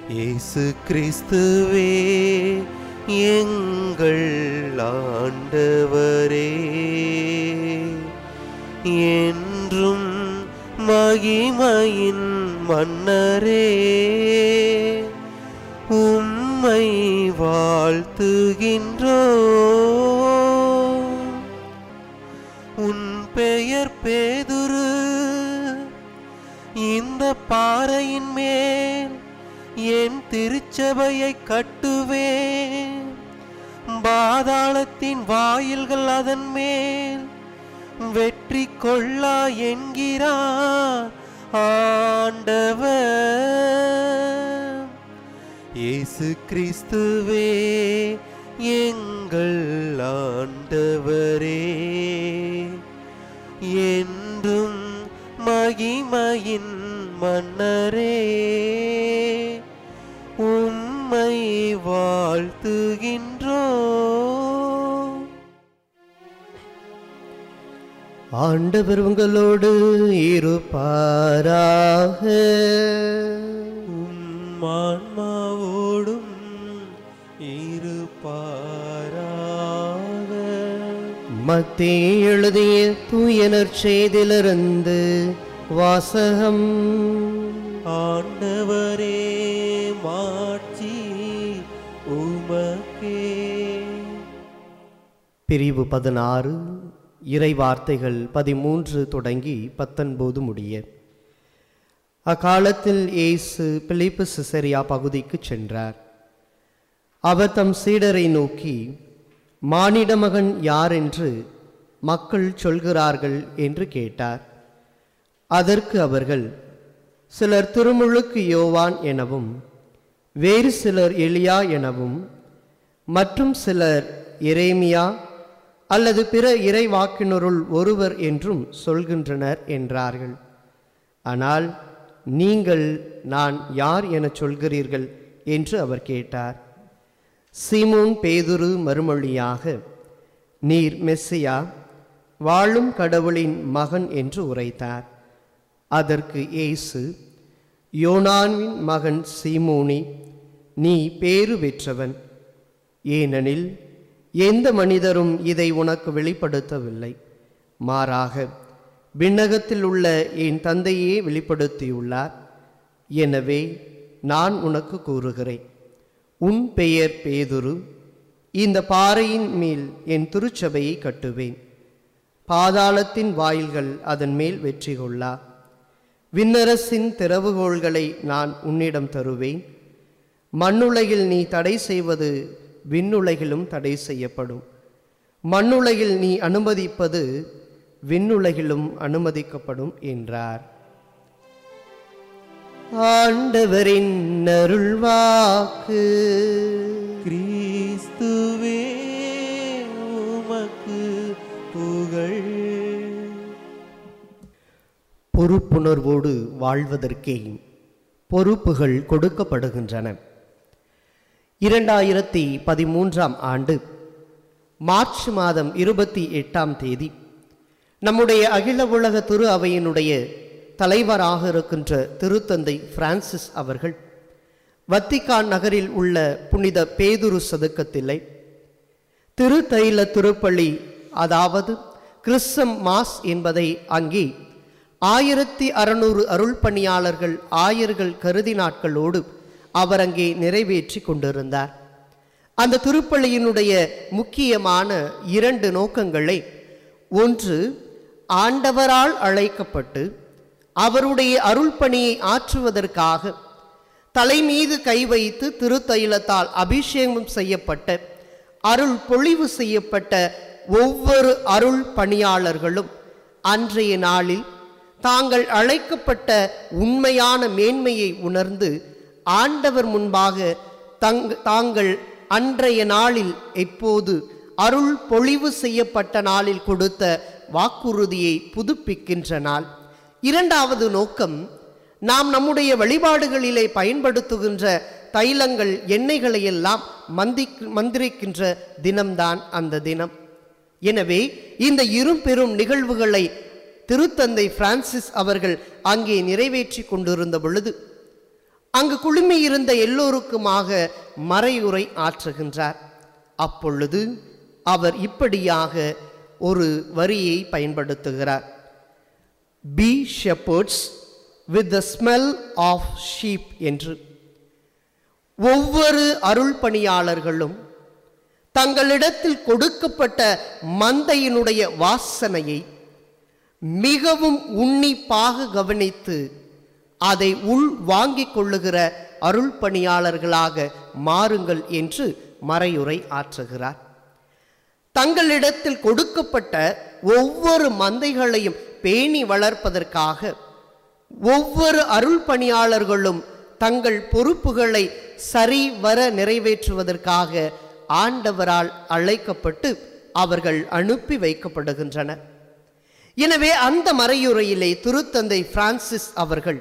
இயேசு கிறிஸ்துவே எங்கள் ஆண்டவரே என்றும் மகிமையின் மன்னரே உம்மை வாழ்த்துகின்றோ உன் பெயர் பேதுரு இந்த பாறையின் மேல் என் திருச்சபையை கட்டுவேன் பாதாளத்தின் வாயில்கள் அதன் மேல் வெற்றி கொள்ளா என்கிறார் ஆண்டவர் இயேசு கிறிஸ்துவே எங்கள் ஆண்டவரே என்றும் மகிமையின் மன்னரே உம்மை வாழ்த்துகின்றோ ஆண்டவர் உங்களோடு இருப்பாராக உம் ஆன்மாவோடும் இருப்பாராக மத்திய எழுதிய தூயனர் செய்திலிருந்து வாசகம் ஆண்டவரே மாட்சி உமக்கே பிரிவு பதினாறு இறை வார்த்தைகள் பதிமூன்று தொடங்கி பத்தொன்பது முடிய அக்காலத்தில் இயேசு பிலிப்பு சிசரியா பகுதிக்கு சென்றார் அவர் தம் சீடரை நோக்கி மானிட மகன் யார் என்று மக்கள் சொல்கிறார்கள் என்று கேட்டார் அதற்கு அவர்கள் சிலர் திருமுழுக்கு யோவான் எனவும் வேறு சிலர் எலியா எனவும் மற்றும் சிலர் எரேமியா அல்லது பிற இறைவாக்கினருள் ஒருவர் என்றும் சொல்கின்றனர் என்றார்கள் ஆனால் நீங்கள் நான் யார் எனச் சொல்கிறீர்கள் என்று அவர் கேட்டார் சீமோன் பேதுரு மறுமொழியாக நீர் மெஸ்ஸியா வாழும் கடவுளின் மகன் என்று உரைத்தார் அதற்கு இயேசு யோனாவின் மகன் சீமோனி நீ பேறு பெற்றவன் ஏனெனில் எந்த மனிதரும் இதை உனக்கு வெளிப்படுத்தவில்லை மாறாக விண்ணகத்தில் உள்ள என் தந்தையே வெளிப்படுத்தியுள்ளார் எனவே நான் உனக்கு கூறுகிறேன் உன் பெயர் பேதுரு இந்த பாறையின் மேல் என் திருச்சபையை கட்டுவேன் பாதாளத்தின் வாயில்கள் அதன் மேல் வெற்றி கொள்ளா விண்ணரசின் திறவுகோள்களை நான் உன்னிடம் தருவேன் மண்ணுலகில் நீ தடை செய்வது விண்ணுலகிலும் தடை செய்யப்படும் மண்ணுலகில் நீ அனுமதிப்பது விண்ணுலகிலும் அனுமதிக்கப்படும் என்றார் ஆண்டவரின் அருள்வாக்கு கிறிஸ்துவே உமக்கு புகழ் பொறுப்புணர்வோடு வாழ்வதற்கே பொறுப்புகள் கொடுக்கப்படுகின்றன இரண்டாயிரத்தி பதிமூன்றாம் ஆண்டு மார்ச் மாதம் இருபத்தி எட்டாம் தேதி நம்முடைய அகில உலக திரு அவையினுடைய தலைவராக இருக்கின்ற திருத்தந்தை பிரான்சிஸ் அவர்கள் வத்திக்கான் நகரில் உள்ள புனித பேதுரு சதுக்கத்திலே திருத்தைல திருப்பள்ளி அதாவது கிறிஸ்தம் மாஸ் என்பதை அங்கே ஆயிரத்தி அறுநூறு அருள் பணியாளர்கள் ஆயர்கள் கருதி நாட்களோடு அவர் அங்கே நிறைவேற்றி கொண்டிருந்தார் அந்த திருப்பள்ளியினுடைய முக்கியமான இரண்டு நோக்கங்களை ஒன்று ஆண்டவரால் அழைக்கப்பட்டு அவருடைய அருள் பணியை ஆற்றுவதற்காக தலை மீது கை வைத்து திருத்தைலத்தால் அபிஷேகம் செய்யப்பட்ட அருள் பொழிவு செய்யப்பட்ட ஒவ்வொரு அருள் பணியாளர்களும் அன்றைய நாளில் தாங்கள் அழைக்கப்பட்ட உண்மையான மேன்மையை உணர்ந்து ஆண்டவர் முன்பாக தங் தாங்கள் அன்றைய நாளில் எப்போது அருள் பொழிவு செய்யப்பட்ட நாளில் கொடுத்த வாக்குறுதியை புதுப்பிக்கின்ற நாள் இரண்டாவது நோக்கம் நாம் நம்முடைய வழிபாடுகளிலே பயன்படுத்துகின்ற தைலங்கள் எண்ணெய்களை எல்லாம் மந்தி மந்திரிக்கின்ற தினம்தான் அந்த தினம் எனவே இந்த இரு பெரும் நிகழ்வுகளை திருத்தந்தை பிரான்சிஸ் அவர்கள் அங்கே நிறைவேற்றி கொண்டிருந்த பொழுது அங்கு குழுமியிருந்த எல்லோருக்குமாக மறையுரை ஆற்றுகின்றார் அப்பொழுது அவர் இப்படியாக ஒரு வரியை பயன்படுத்துகிறார் be shepherds with the smell of sheep என்று ஒவ்வொரு அருள் பணியாளர்களும் தங்களிடத்தில் கொடுக்கப்பட்ட மந்தையினுடைய வாசனையை மிகவும் உன்னிப்பாக கவனித்து அதை உள் வாங்கிக் கொள்ளுகிற அருள் பணியாளர்களாக மாறுங்கள் என்று மறையுரை ஆற்றுகிறார் தங்களிடத்தில் கொடுக்கப்பட்ட ஒவ்வொரு மந்தைகளையும் பேணி வளர்ப்பதற்காக ஒவ்வொரு அருள் பணியாளர்களும் தங்கள் பொறுப்புகளை சரிவர நிறைவேற்றுவதற்காக ஆண்டவரால் அழைக்கப்பட்டு அவர்கள் அனுப்பி வைக்கப்படுகின்றனர் எனவே அந்த மறையுரையிலே திருத்தந்தை பிரான்சிஸ் அவர்கள்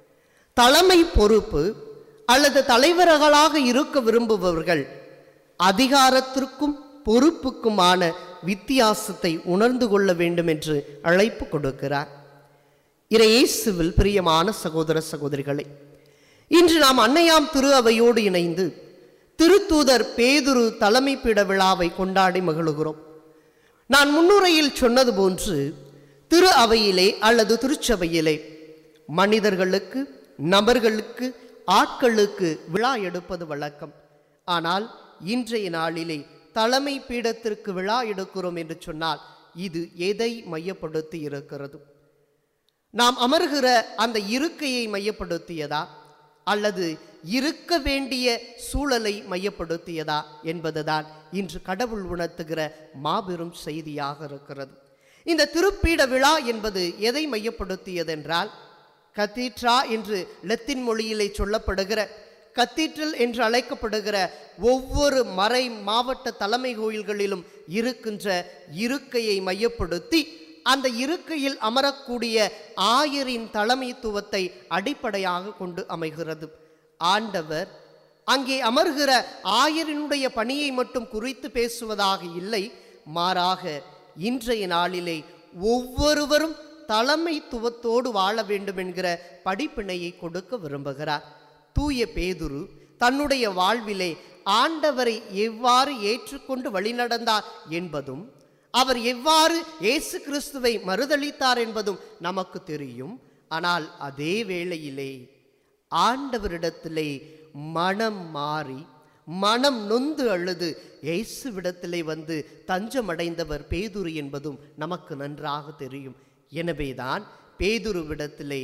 தலைமை பொறுப்பு அல்லது தலைவர்களாக இருக்க விரும்புபவர்கள் அதிகாரத்திற்கும் பொறுப்புக்குமான வித்தியாசத்தை உணர்ந்து கொள்ள வேண்டும் என்று அழைப்பு கொடுக்கிறார் இறையேசுவில் பிரியமான சகோதர சகோதரிகளை இன்று நாம் அன்னையாம் திரு அவையோடு இணைந்து திருத்தூதர் பேதுரு தலைமை பீட விழாவை கொண்டாடி மகிழுகிறோம் நான் முன்னுரையில் சொன்னது போன்று திரு அவையிலே அல்லது திருச்சபையிலே மனிதர்களுக்கு நபர்களுக்கு ஆட்களுக்கு விழா எடுப்பது வழக்கம் ஆனால் இன்றைய நாளிலே தலைமை பீடத்திற்கு விழா எடுக்கிறோம் என்று சொன்னால் இது எதை மையப்படுத்தி இருக்கிறது நாம் அமர்கிற அந்த இருக்கையை மையப்படுத்தியதா அல்லது இருக்க வேண்டிய சூழலை மையப்படுத்தியதா என்பதுதான் இன்று கடவுள் உணர்த்துகிற மாபெரும் செய்தியாக இருக்கிறது இந்த திருப்பீட விழா என்பது எதை மையப்படுத்தியதென்றால் கத்தீட்ரா என்று லத்தீன் மொழியிலே சொல்லப்படுகிற கத்தீட்ரல் என்று அழைக்கப்படுகிற ஒவ்வொரு மறை மாவட்ட தலைமை கோயில்களிலும் இருக்கின்ற இருக்கையை மையப்படுத்தி அந்த இருக்கையில் அமரக்கூடிய ஆயரின் தலைமைத்துவத்தை அடிப்படையாக கொண்டு அமைகிறது ஆண்டவர் அங்கே அமர்கிற ஆயரினுடைய பணியை மட்டும் குறித்து பேசுவதாக இல்லை மாறாக இன்றைய நாளிலே ஒவ்வொருவரும் தலைமைத்துவத்தோடு வாழ வேண்டும் என்கிற படிப்பினையை கொடுக்க விரும்புகிறார் தூய பேதுரு தன்னுடைய வாழ்விலே ஆண்டவரை எவ்வாறு ஏற்றுக்கொண்டு வழிநடந்தார் என்பதும் அவர் எவ்வாறு இயேசு கிறிஸ்துவை மறுதளித்தார் என்பதும் நமக்கு தெரியும் ஆனால் அதே வேளையிலே ஆண்டவரிடத்திலே மனம் மாறி மனம் நொந்து அழுது இயேசுவிடத்திலே வந்து தஞ்சமடைந்தவர் பேதுரு என்பதும் நமக்கு நன்றாக தெரியும் எனவேதான் பேதுருவிடத்திலே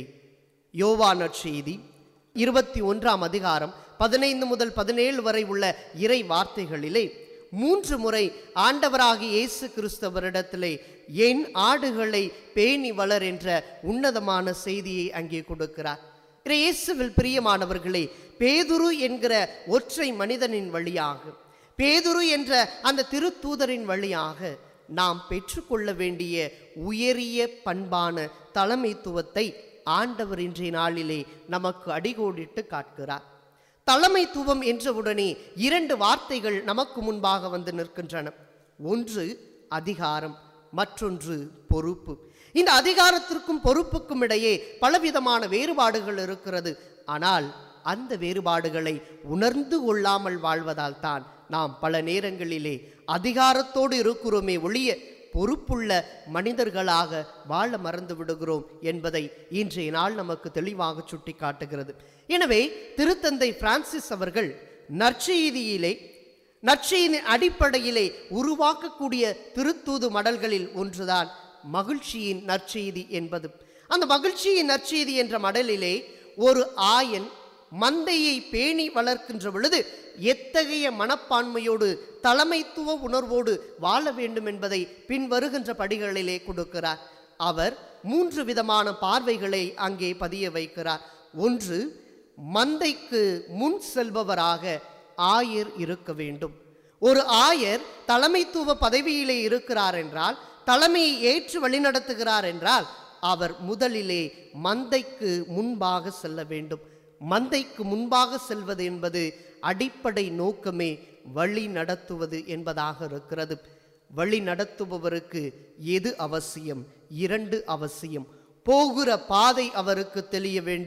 யோவான செய்தி இருபத்தி ஒன்றாம் அதிகாரம் பதினைந்து முதல் பதினேழு வரை உள்ள இறை வார்த்தைகளிலே மூன்று முறை ஆண்டவராகிய இயேசு கிறிஸ்தவரிடத்திலே என் ஆடுகளை பேணி வளர் என்ற உன்னதமான செய்தியை அங்கே கொடுக்கிறார் இறை இயேசுவில் பிரியமானவர்களே பேதுரு என்கிற ஒற்றை மனிதனின் வழியாக பேதுரு என்ற அந்த திருத்தூதரின் வழியாக நாம் பெற்றுக்கொள்ள வேண்டிய உயரிய பண்பான தலைமைத்துவத்தை ஆண்டவர் இன்றைய நாளிலே நமக்கு அடிகோடிட்டு காட்டுகிறார் தலைமைத்துவம் என்றவுடனே இரண்டு வார்த்தைகள் நமக்கு முன்பாக வந்து நிற்கின்றன ஒன்று அதிகாரம் மற்றொன்று பொறுப்பு இந்த அதிகாரத்திற்கும் பொறுப்புக்கும் இடையே பலவிதமான வேறுபாடுகள் இருக்கிறது ஆனால் அந்த வேறுபாடுகளை உணர்ந்து கொள்ளாமல் வாழ்வதால் தான் நாம் பல நேரங்களிலே அதிகாரத்தோடு இருக்கிறோமே ஒழிய பொறுப்புள்ள மனிதர்களாக வாழ மறந்து விடுகிறோம் என்பதை இன்றைய நாள் நமக்கு தெளிவாக சுட்டி காட்டுகிறது எனவே திருத்தந்தை பிரான்சிஸ் அவர்கள் நற்செய்தியிலே நற்செய்தியின் அடிப்படையிலே உருவாக்கக்கூடிய திருத்தூது மடல்களில் ஒன்றுதான் மகிழ்ச்சியின் நற்செய்தி என்பது அந்த மகிழ்ச்சியின் நற்செய்தி என்ற மடலிலே ஒரு ஆயன் மந்தையை பேணி வளர்க்கின்ற பொழுது எத்தகைய மனப்பான்மையோடு தலைமைத்துவ உணர்வோடு வாழ வேண்டும் என்பதை பின்வருகின்ற படிகளிலே கொடுக்கிறார் அவர் மூன்று விதமான பார்வைகளை அங்கே பதிய வைக்கிறார் ஒன்று மந்தைக்கு முன் செல்பவராக ஆயர் இருக்க வேண்டும் ஒரு ஆயர் தலைமைத்துவ பதவியிலே இருக்கிறார் என்றால் தலைமையை ஏற்று வழிநடத்துகிறார் என்றால் அவர் முதலிலே மந்தைக்கு முன்பாக செல்ல வேண்டும் மந்தைக்கு முன்பாக செல்வது என்பது அடிப்படை நோக்கமே வழி நடத்துவது என்பதாக இருக்கிறது வழி நடத்துபவருக்கு எது அவசியம் இரண்டு அவசியம் போகிற பாதை அவருக்கு தெரிய வேண்டும்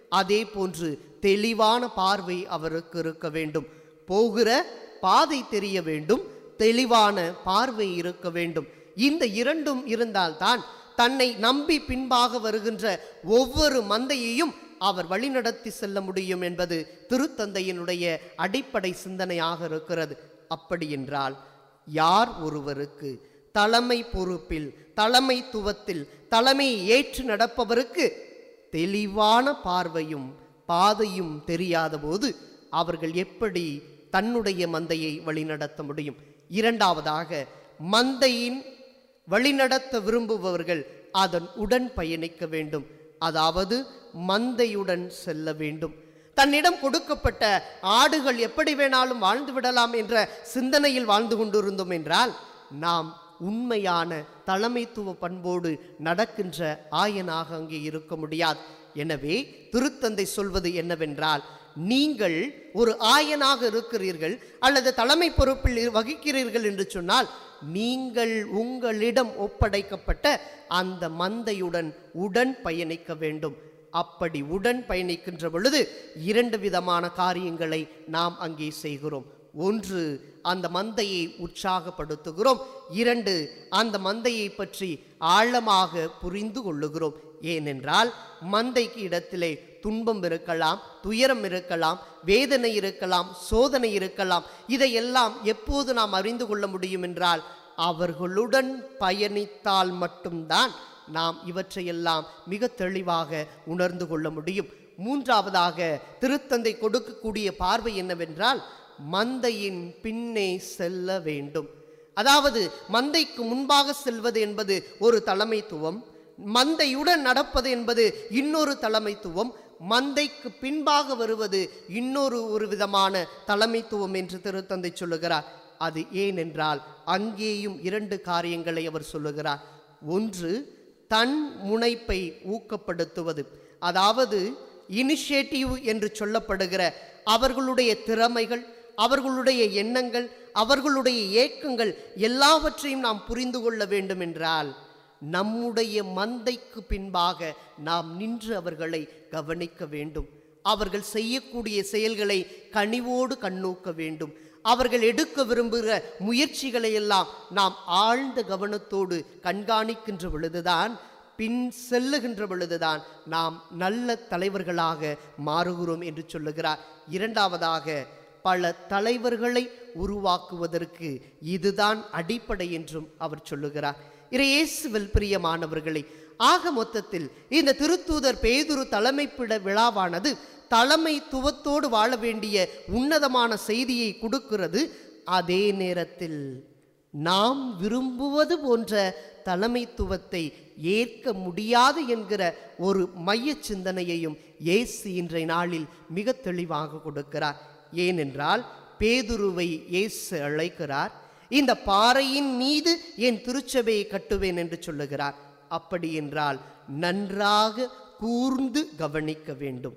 அதே போன்று தெளிவான பார்வை அவருக்கு இருக்க வேண்டும் போகிற பாதை தெரிய வேண்டும் தெளிவான பார்வை இருக்க வேண்டும் இந்த இரண்டும் இருந்தால்தான் தன்னை நம்பி பின்பாக வருகின்ற ஒவ்வொரு மந்தையையும் அவர் வழிநடத்தி செல்ல முடியும் என்பது திருத்தந்தையினுடைய அடிப்படை சிந்தனையாக இருக்கிறது அப்படி என்றால் யார் ஒருவருக்கு தலைமை பொறுப்பில் தலைமைத்துவத்தில் தலைமையை ஏற்று நடப்பவருக்கு தெளிவான பார்வையும் பாதையும் தெரியாத போது அவர்கள் எப்படி தன்னுடைய மந்தையை வழிநடத்த முடியும் இரண்டாவதாக மந்தையின் வழிநடத்த விரும்புபவர்கள் அதன் உடன் பயணிக்க வேண்டும் அதாவது மந்தையுடன் செல்ல வேண்டும் தன்னிடம் கொடுக்கப்பட்ட ஆடுகள் எப்படி வேணாலும் வாழ்ந்து விடலாம் என்ற சிந்தனையில் வாழ்ந்து கொண்டிருந்தோம் என்றால் நாம் உண்மையான தலைமைத்துவ பண்போடு நடக்கின்ற ஆயனாக அங்கே இருக்க முடியாது எனவே திருத்தந்தை சொல்வது என்னவென்றால் நீங்கள் ஒரு ஆயனாக இருக்கிறீர்கள் அல்லது தலைமை பொறுப்பில் இரு- வகிக்கிறீர்கள் என்று சொன்னால் நீங்கள் உங்களிடம் ஒப்படைக்கப்பட்ட அந்த மந்தையுடன் உடன் பயணிக்க வேண்டும் அப்படி உடன் பயணிக்கின்ற பொழுது இரண்டு விதமான காரியங்களை நாம் அங்கே செய்கிறோம் ஒன்று அந்த மந்தையை உற்சாகப்படுத்துகிறோம் இரண்டு அந்த மந்தையை பற்றி ஆழமாக புரிந்து கொள்ளுகிறோம் ஏனென்றால் மந்தைக்கு இடத்திலே துன்பம் இருக்கலாம் துயரம் இருக்கலாம் வேதனை இருக்கலாம் சோதனை இருக்கலாம் இதையெல்லாம் எப்போது நாம் அறிந்து கொள்ள முடியும் என்றால் அவர்களுடன் பயணித்தால் மட்டும்தான் நாம் இவற்றையெல்லாம் மிக தெளிவாக உணர்ந்து கொள்ள முடியும் மூன்றாவதாக திருத்தந்தை கொடுக்கக்கூடிய பார்வை என்னவென்றால் மந்தையின் பின்னே செல்ல வேண்டும் அதாவது மந்தைக்கு முன்பாக செல்வது என்பது ஒரு தலைமைத்துவம் மந்தையுடன் நடப்பது என்பது இன்னொரு தலைமைத்துவம் மந்தைக்கு பின்பாக வருவது இன்னொரு ஒரு விதமான தலைமைத்துவம் என்று திருத்தந்தை சொல்லுகிறார் அது ஏனென்றால் அங்கேயும் இரண்டு காரியங்களை அவர் சொல்லுகிறார் ஒன்று தன் முனைப்பை ஊக்கப்படுத்துவது அதாவது இனிஷியேட்டிவ் என்று சொல்லப்படுகிற அவர்களுடைய திறமைகள் அவர்களுடைய எண்ணங்கள் அவர்களுடைய ஏக்கங்கள் எல்லாவற்றையும் நாம் புரிந்து கொள்ள வேண்டும் என்றால் நம்முடைய மந்தைக்கு பின்பாக நாம் நின்று அவர்களை கவனிக்க வேண்டும் அவர்கள் செய்யக்கூடிய செயல்களை கனிவோடு கண்ணோக்க வேண்டும் அவர்கள் எடுக்க விரும்புகிற முயற்சிகளை எல்லாம் நாம் ஆழ்ந்த கவனத்தோடு கண்காணிக்கின்ற பொழுதுதான் பின் செல்லுகின்ற பொழுதுதான் நாம் நல்ல தலைவர்களாக மாறுகிறோம் என்று சொல்லுகிறார் இரண்டாவதாக பல தலைவர்களை உருவாக்குவதற்கு இதுதான் அடிப்படை என்றும் அவர் சொல்லுகிறார் இறையேசுவில் பிரியமானவர்களே ஆக மொத்தத்தில் இந்த திருத்தூதர் பேதுரு தலைமைப்பிட விழாவானது தலைமைத்துவத்தோடு வாழ வேண்டிய உன்னதமான செய்தியை கொடுக்கிறது அதே நேரத்தில் நாம் விரும்புவது போன்ற தலைமைத்துவத்தை ஏற்க முடியாது என்கிற ஒரு மைய சிந்தனையையும் இயேசு இன்றைய நாளில் மிக தெளிவாக கொடுக்கிறார் ஏனென்றால் பேதுருவை இயேசு அழைக்கிறார் இந்த பாறையின் மீது என் திருச்சபையை கட்டுவேன் என்று சொல்லுகிறார் அப்படி என்றால் நன்றாக கூர்ந்து கவனிக்க வேண்டும்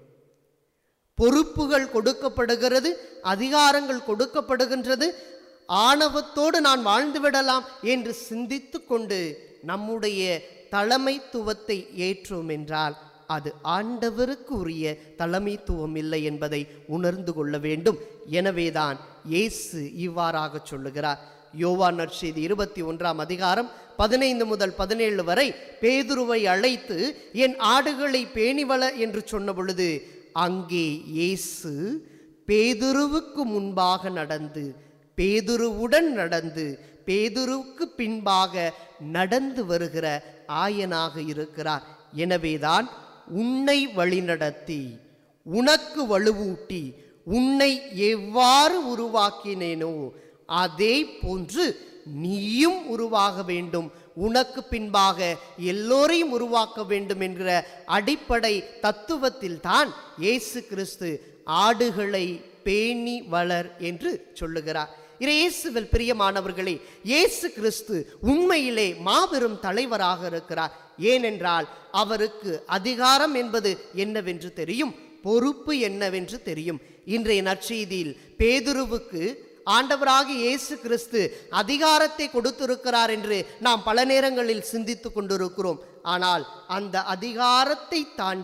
பொறுப்புகள் கொடுக்கப்படுகிறது அதிகாரங்கள் கொடுக்கப்படுகின்றது ஆணவத்தோடு நான் வாழ்ந்து விடலாம் என்று சிந்தித்து கொண்டு நம்முடைய தலைமைத்துவத்தை ஏற்றோம் என்றால் அது ஆண்டவருக்கு உரிய தலைமைத்துவம் இல்லை என்பதை உணர்ந்து கொள்ள வேண்டும் எனவேதான் இயேசு இவ்வாறாக சொல்லுகிறார் யோவான் நற்செய்தி இருபத்தி ஒன்றாம் அதிகாரம் பதினைந்து முதல் பதினேழு வரை பேதுருவை அழைத்து என் ஆடுகளை பேணிவள என்று சொன்ன பொழுது அங்கே இயேசு பேதுருவுக்கு முன்பாக நடந்து பேதுருவுடன் நடந்து பேதுருவுக்கு பின்பாக நடந்து வருகிற ஆயனாக இருக்கிறார் எனவேதான் உன்னை வழிநடத்தி உனக்கு வலுவூட்டி உன்னை எவ்வாறு உருவாக்கினேனோ அதே போன்று நீயும் உருவாக வேண்டும் உனக்கு பின்பாக எல்லோரையும் உருவாக்க வேண்டும் என்கிற அடிப்படை தத்துவத்தில் தான் இயேசு கிறிஸ்து ஆடுகளை பேணி வளர் என்று சொல்லுகிறார் இறை இயேசுவில் பிரியமானவர்களே இயேசு கிறிஸ்து உண்மையிலே மாபெரும் தலைவராக இருக்கிறார் ஏனென்றால் அவருக்கு அதிகாரம் என்பது என்னவென்று தெரியும் பொறுப்பு என்னவென்று தெரியும் இன்றைய நற்செய்தியில் பேதுருவுக்கு ஆண்டவராகிய இயேசு கிறிஸ்து அதிகாரத்தை கொடுத்திருக்கிறார் என்று நாம் பல நேரங்களில் சிந்தித்து கொண்டிருக்கிறோம் ஆனால் அந்த அதிகாரத்தை தாண்டி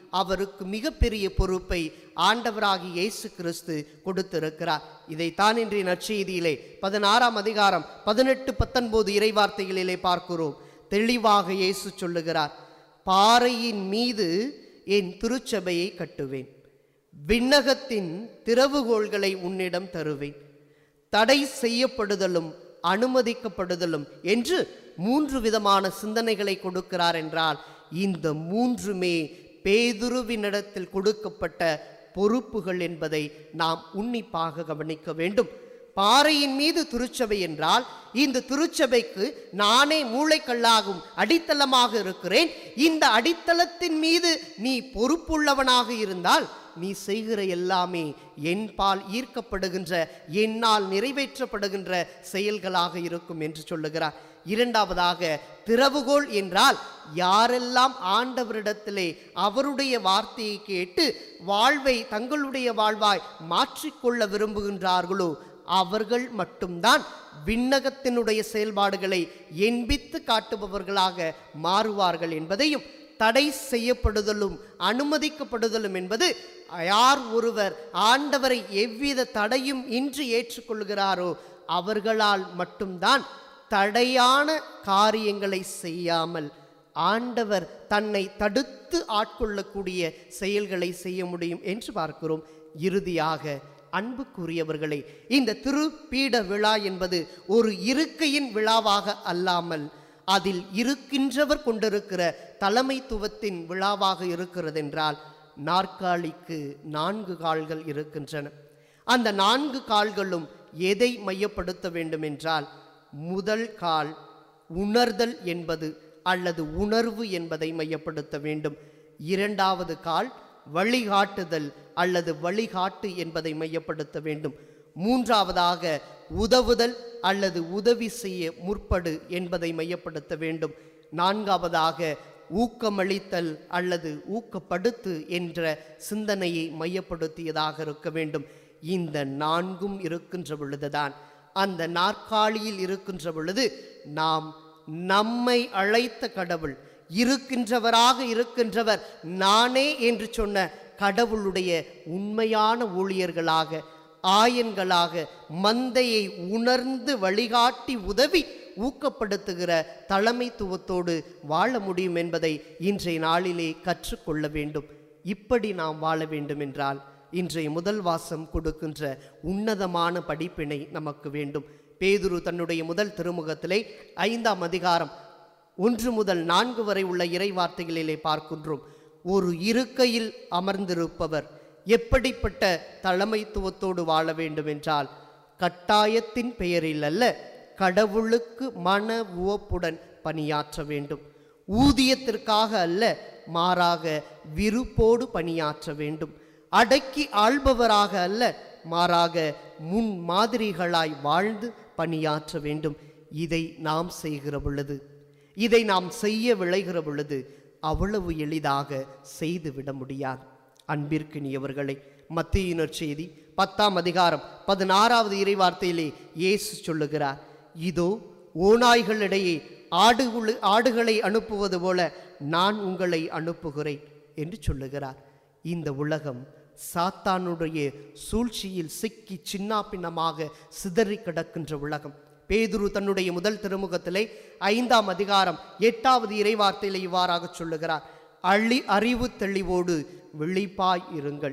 அவருக்கு மிகப்பெரிய பொறுப்பை ஆண்டவராகி இயேசு கிறிஸ்து கொடுத்திருக்கிறார் இதைத்தான் இன்றைய நற்செய்தியிலே பதினாறாம் அதிகாரம் பதினெட்டு பத்தொன்பது இறைவார்த்தைகளிலே பார்க்கிறோம் தெளிவாக இயேசு சொல்லுகிறார் பாறையின் மீது என் திருச்சபையை கட்டுவேன் விண்ணகத்தின் திறவுகோள்களை உன்னிடம் தருவேன் தடை செய்யப்படுதலும் அனுமதிக்கப்படுதலும் என்று மூன்று விதமான சிந்தனைகளை கொடுக்கிறார் என்றால் இந்த மூன்றுமே பேதுருவினிடத்தில் கொடுக்கப்பட்ட பொறுப்புகள் என்பதை நாம் உன்னிப்பாக கவனிக்க வேண்டும் பாறையின் மீது திருச்சபை என்றால் இந்த திருச்சபைக்கு நானே மூளைக்கல்லாகும் அடித்தளமாக இருக்கிறேன் இந்த அடித்தளத்தின் மீது நீ பொறுப்புள்ளவனாக இருந்தால் நீ செய்கிற எல்லாமே என் பால் ஈர்க்கப்படுகின்ற என்னால் நிறைவேற்றப்படுகின்ற செயல்களாக இருக்கும் என்று சொல்லுகிறார் இரண்டாவதாக திறவுகோல் என்றால் யாரெல்லாம் ஆண்டவரிடத்திலே அவருடைய வார்த்தையை கேட்டு வாழ்வை தங்களுடைய வாழ்வாய் மாற்றிக்கொள்ள விரும்புகின்றார்களோ அவர்கள் மட்டும்தான் விண்ணகத்தினுடைய செயல்பாடுகளை எண்பித்து காட்டுபவர்களாக மாறுவார்கள் என்பதையும் தடை செய்யப்படுதலும் அனுமதிக்கப்படுதலும் என்பது யார் ஒருவர் ஆண்டவரை எவ்வித தடையும் இன்றி ஏற்றுக்கொள்கிறாரோ அவர்களால் மட்டும்தான் தடையான காரியங்களை செய்யாமல் ஆண்டவர் தன்னை தடுத்து ஆட்கொள்ளக்கூடிய செயல்களை செய்ய முடியும் என்று பார்க்கிறோம் இறுதியாக அன்புக்குரியவர்களே இந்த திருப்பீட விழா என்பது ஒரு இருக்கையின் விழாவாக அல்லாமல் அதில் இருக்கின்றவர் கொண்டிருக்கிற தலைமைத்துவத்தின் விழாவாக இருக்கிறது என்றால் நாற்காலிக்கு நான்கு கால்கள் இருக்கின்றன அந்த நான்கு கால்களும் எதை மையப்படுத்த வேண்டும் என்றால் முதல் கால் உணர்தல் என்பது அல்லது உணர்வு என்பதை மையப்படுத்த வேண்டும் இரண்டாவது கால் வழிகாட்டுதல் அல்லது வழிகாட்டு என்பதை மையப்படுத்த வேண்டும் மூன்றாவதாக உதவுதல் அல்லது உதவி செய்ய முற்படு என்பதை மையப்படுத்த வேண்டும் நான்காவதாக ஊக்கமளித்தல் அல்லது ஊக்கப்படுத்து என்ற சிந்தனையை மையப்படுத்தியதாக இருக்க வேண்டும் இந்த நான்கும் இருக்கின்ற பொழுதுதான் அந்த நாற்காலியில் இருக்கின்ற பொழுது நாம் நம்மை அழைத்த கடவுள் இருக்கின்றவராக இருக்கின்றவர் நானே என்று சொன்ன கடவுளுடைய உண்மையான ஊழியர்களாக ஆயன்களாக மந்தையை உணர்ந்து வழிகாட்டி உதவி ஊக்கப்படுத்துகிற தலைமைத்துவத்தோடு வாழ முடியும் என்பதை இன்றைய நாளிலே கற்றுக்கொள்ள வேண்டும் இப்படி நாம் வாழ வேண்டும் என்றால் இன்றைய முதல் வாசம் கொடுக்கின்ற உன்னதமான படிப்பினை நமக்கு வேண்டும் பேதுரு தன்னுடைய முதல் திருமுகத்திலே ஐந்தாம் அதிகாரம் ஒன்று முதல் நான்கு வரை உள்ள இறை வார்த்தைகளிலே பார்க்கின்றோம் ஒரு இருக்கையில் அமர்ந்திருப்பவர் எப்படிப்பட்ட தலைமைத்துவத்தோடு வாழ வேண்டும் என்றால் கட்டாயத்தின் பெயரில் அல்ல கடவுளுக்கு மன உவப்புடன் பணியாற்ற வேண்டும் ஊதியத்திற்காக அல்ல மாறாக விருப்போடு பணியாற்ற வேண்டும் அடக்கி ஆள்பவராக அல்ல மாறாக முன் மாதிரிகளாய் வாழ்ந்து பணியாற்ற வேண்டும் இதை நாம் செய்கிற பொழுது இதை நாம் செய்ய விளைகிற பொழுது அவ்வளவு எளிதாக செய்துவிட முடியாது அன்பிற்கினியவர்களை மத்தியினர் செய்தி பத்தாம் அதிகாரம் பதினாறாவது இறைவார்த்தையிலே இயேசு சொல்லுகிறார் இதோ ஓநாய்களிடையே ஆடு ஆடுகளை அனுப்புவது போல நான் உங்களை அனுப்புகிறேன் என்று சொல்லுகிறார் இந்த உலகம் சாத்தானுடைய சூழ்ச்சியில் சிக்கி சின்னாபின்னமாக சிதறி கிடக்கின்ற உலகம் பேதுரு தன்னுடைய முதல் திருமுகத்திலே ஐந்தாம் அதிகாரம் எட்டாவது இறைவார்த்தையிலே இவ்வாறாக சொல்லுகிறார் அள்ளி அறிவு தெளிவோடு விழிப்பாய் இருங்கள்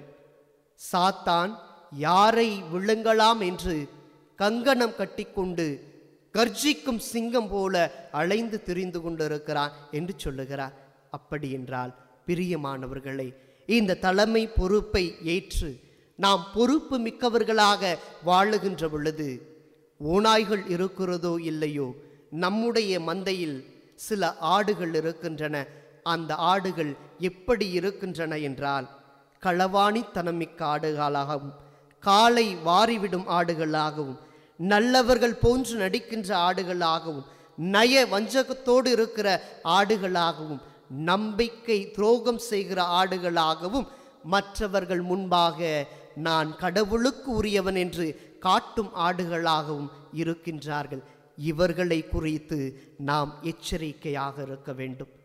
சாத்தான் யாரை விழுங்கலாம் என்று கங்கணம் கட்டிக்கொண்டு கர்ஜிக்கும் சிங்கம் போல அலைந்து திரிந்து கொண்டிருக்கிறான் என்று சொல்லுகிறார் அப்படி என்றால் பிரியமானவர்களே இந்த தலைமை பொறுப்பை ஏற்று நாம் பொறுப்பு மிக்கவர்களாக வாழுகின்ற பொழுது ஓநாய்கள் இருக்கிறதோ இல்லையோ நம்முடைய மந்தையில் சில ஆடுகள் இருக்கின்றன அந்த ஆடுகள் எப்படி இருக்கின்றன என்றால் களவாணித்தனமிக்க ஆடுகளாகவும் காலை வாரிவிடும் ஆடுகளாகவும் நல்லவர்கள் போன்று நடிக்கின்ற ஆடுகளாகவும் நய வஞ்சகத்தோடு இருக்கிற ஆடுகளாகவும் நம்பிக்கை துரோகம் செய்கிற ஆடுகளாகவும் மற்றவர்கள் முன்பாக நான் கடவுளுக்கு உரியவன் என்று காட்டும் ஆடுகளாகவும் இருக்கின்றார்கள் இவர்களை குறித்து நாம் எச்சரிக்கையாக இருக்க வேண்டும்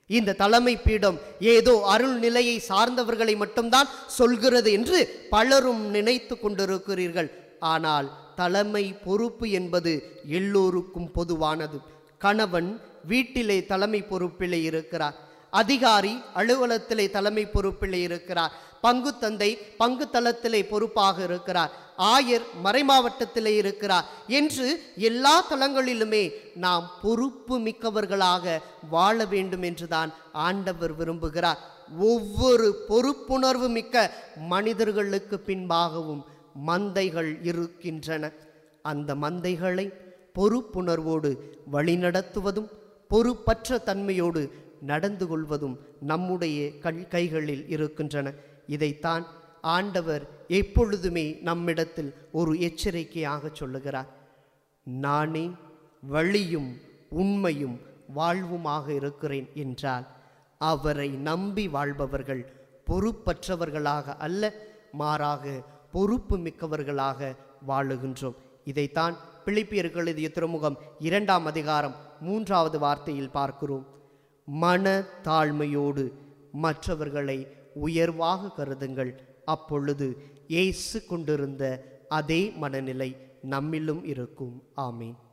இந்த தலைமை பீடம் ஏதோ அருள் நிலையை சார்ந்தவர்களை மட்டும்தான் சொல்கிறது என்று பலரும் நினைத்து கொண்டிருக்கிறீர்கள் ஆனால் தலைமை பொறுப்பு என்பது எல்லோருக்கும் பொதுவானது கணவன் வீட்டிலே தலைமை பொறுப்பிலே இருக்கிறார் அதிகாரி அலுவலகத்திலே தலைமை பொறுப்பிலே இருக்கிறார் பங்கு தந்தை பங்கு தளத்திலே பொறுப்பாக இருக்கிறார் ஆயர் மறைமாவட்டத்திலே இருக்கிறார் என்று எல்லா தளங்களிலுமே நாம் பொறுப்பு மிக்கவர்களாக வாழ வேண்டும் என்றுதான் ஆண்டவர் விரும்புகிறார் ஒவ்வொரு பொறுப்புணர்வு மிக்க மனிதர்களுக்கு பின்பாகவும் மந்தைகள் இருக்கின்றன அந்த மந்தைகளை பொறுப்புணர்வோடு வழிநடத்துவதும் பொறுப்பற்ற தன்மையோடு நடந்து கொள்வதும் நம்முடைய கல் கைகளில் இருக்கின்றன இதைத்தான் ஆண்டவர் எப்பொழுதுமே நம்மிடத்தில் ஒரு எச்சரிக்கையாக சொல்லுகிறார் நானே வழியும் உண்மையும் வாழ்வுமாக இருக்கிறேன் என்றால் அவரை நம்பி வாழ்பவர்கள் பொறுப்பற்றவர்களாக அல்ல மாறாக பொறுப்பு மிக்கவர்களாக வாழுகின்றோம் இதைத்தான் பிலிப்பியர்கள் எழுதிய திருமுகம் இரண்டாம் அதிகாரம் மூன்றாவது வார்த்தையில் பார்க்கிறோம் மன தாழ்மையோடு மற்றவர்களை உயர்வாக கருதுங்கள் அப்பொழுது இயேசு கொண்டிருந்த அதே மனநிலை நம்மிலும் இருக்கும் ஆமீன்